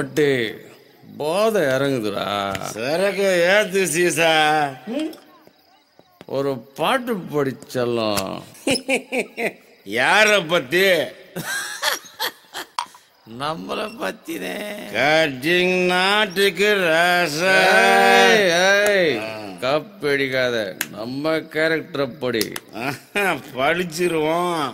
ஓட்டி போதை இறங்குதுடா சரக்கு ஏத்து சீசா ஒரு பாட்டு படிச்சலாம் யார பத்தி நம்மள பத்தினே கட்டிங் நாட்டுக்கு ராசா ஏய், ஏய், கப் அடிக்காத நம்ம கேரக்டரை படி ஆஹா, படிச்சிருவோம்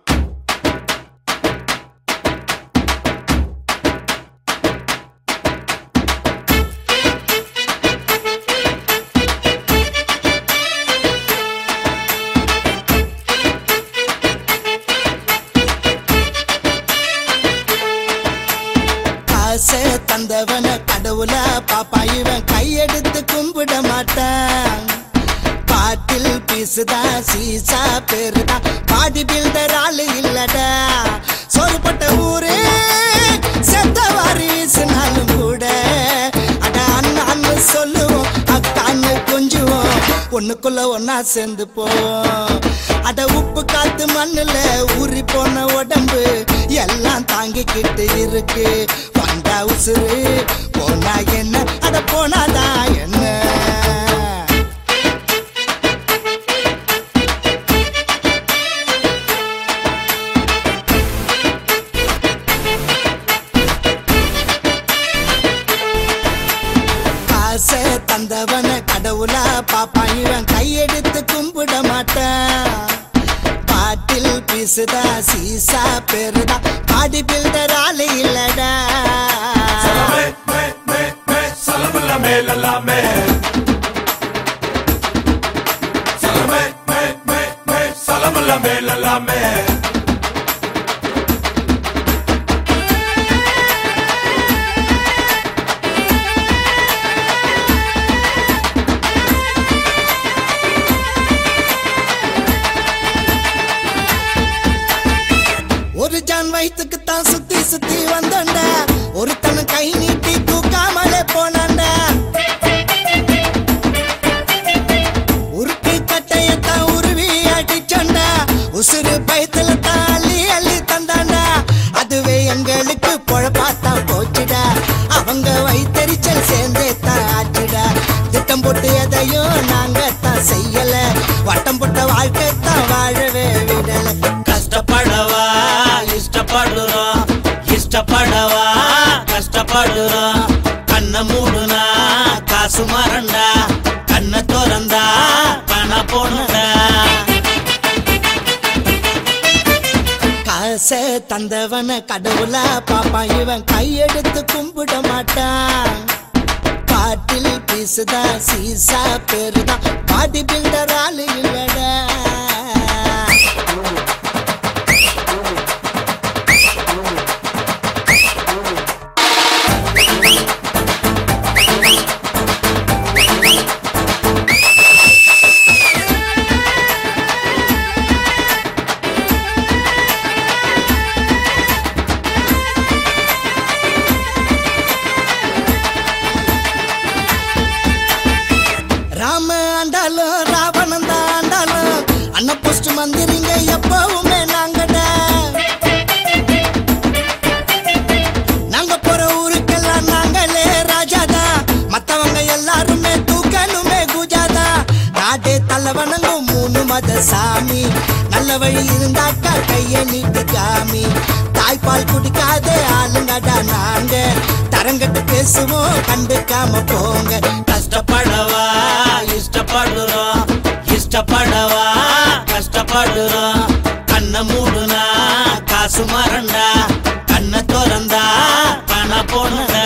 காசை தந்தவன கடவுள பாப்பா இவன் கையெடுத்து கும்பிட மாட்டான் பாட்டில் பீசுதா சீசா பேருதா பாடி பில்டர் ஆளு இல்லடா சொல்பட்ட ஊரே செத்தவாரி வீசினாலும் கூட அட அண்ணான்னு சொல்லுவோம் அக்கான்னு கொஞ்சுவோம் ஒண்ணுக்குள்ள ஒன்னா சேர்ந்து போவோம் அட உப்பு காத்து மண்ணுல ஊறி போன உடம்பு எல்லாம் தாங்கிக்கிட்டு இருக்கு வந்தா உசுறு போனா என்ன அட போனாதான் என்ன காசை தந்தவன கடவுளா பாப்பா இவன் கையெடுத்து கும்பிட மாட்டான் பாட்டில் பீசுதா சீசா பெருதா பாடி பில்டர் ஆளு இல்லடா ஒரு ஜான் வயிற்றுக்கு தான் சுத்தி சுத்தி வந்தோண்டா ஒருத்தன கை நீட்டி தூக்காமலே போனாண்டா உருட்டி கட்டையத்தான் உருவி அடிச்சோண்டா உசுறு பயத்துல தான் அள்ளி அள்ளி தந்தாண்டா அதுவே எங்களுக்கு பொழப்பாத்தான் போச்சுடா அவங்க வைத்தறிச்சல் சேர்ந்தே தான் ஆச்சுடா திட்டம் போட்டு எதையும் நாங்க தான் செய்யல வட்டம் போட்ட வாழ்க்கை தான் வாழவே விடல கஷ்டப்படவா இஷ்டப்படுறோம் இஷ்டப்படவா கஷ்டப்படுறோம் கண்ணை மூடுனா காசு மறண்டா கண்ணை திறந்தா பண போனடா காசை தந்தவன கடவுளா பாப்பா இவன் கையெடுத்து கும்பிட மாட்டான் பாட்டில் பீசுதா சீசா பெருதா பாடி பில்டர் ஆளு இல்லடா ராம ஆண்டாலும் ராவணன் தான் ஆண்டாலும் அண்ணன் போஸ்ட் மந்திரிங்க எப்பவுமே நாங்கடா நாங்க போற ஊருக்கெல்லாம் நாங்களே ராஜாதா மத்தவங்க எல்லாருமே தூக்கணுமே குஜாதா நாடே தள்ளவனங்கும் மூணு மத சாமி நல்ல வழி இருந்தாக்கா கைய நீட்டு காமி தாய்ப்பால் குடிக்காத ஆளுங்கடா நாங்க தரங்கட்டு பேசுவோம் கண்டுக்காம போங்க கஷ்டப்படவா இஷ்டப்படுறோம் இஷ்டப்படவா கஷ்டப்படுறோம் கண்ணை மூடுனா காசு மறண்டா கண்ணை திறந்தா பண போனடா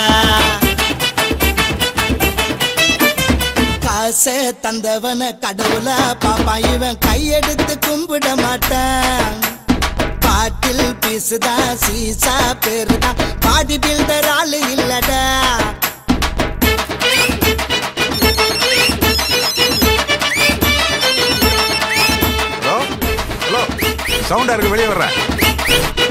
காசை தந்தவன கடவுளா பாப்பா இவன் கையெடுத்து கும்பிட மாட்டான் பாட்டில் பீசுதா சீசா பெருதா பாடி பில்டர் ஆளு இல்லடா ஹலோ ஹலோ சவுண்டா இருக்கு வெளியே வர்றேன்